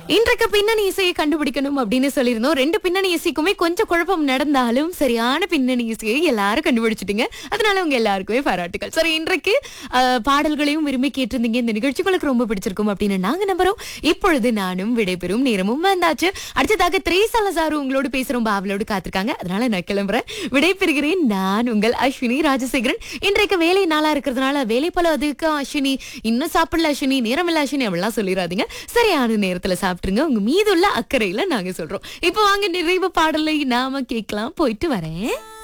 இன்றைக்கு பின்னணி இசையை கண்டுபிடிக்கணும் அப்படின்னு சொல்லியிருந்தோம் ரெண்டு பின்னணி இசைக்குமே கொஞ்சம் குழப்பம் நடந்தாலும் சரியான பின்னணி இசையை எல்லாரும் கண்டுபிடிச்சிட்டீங்க அதனால உங்க எல்லாருக்குமே பாராட்டுகள் சரி இன்றைக்கு அஹ், பாடல்களையும் விரும்பி கேட்டிருந்தீங்க இந்த நிகழ்ச்சி உங்களுக்கு ரொம்ப பிடிச்சிருக்கும் அப்படின்னு நாங்க நம்புறோம் இப்பொழுது நானும் விடைபெறும் நேரமும் வந்தாச்சு அடுத்ததாக திரேசால சாரு உங்களோடு பேசுறோம் பாவலோடு காத்திருக்காங்க அதனால நான் கிளம்புறேன் விடைபெறுகிறேன் நான் உங்கள் அஸ்வினி ராஜசேகரன் இன்றைக்கு வேலை நாளா இருக்கிறதுனால வேலை போல அதுக்கு அஸ்வினி இன்னும் சாப்பிடல அஸ்வினி நேரம் இல்ல அஸ்வினி அப்படிலாம் சொல்லிடாதீங்க சரியான நேரத்துல சாப்பிட்டுருங்க உங்க மீதுள்ள அக்கறையில நாங்க சொல்றோம் இப்போ வாங்க நிறைவு பாடலை நாம கேட்கலாம் போயிட்டு வரேன்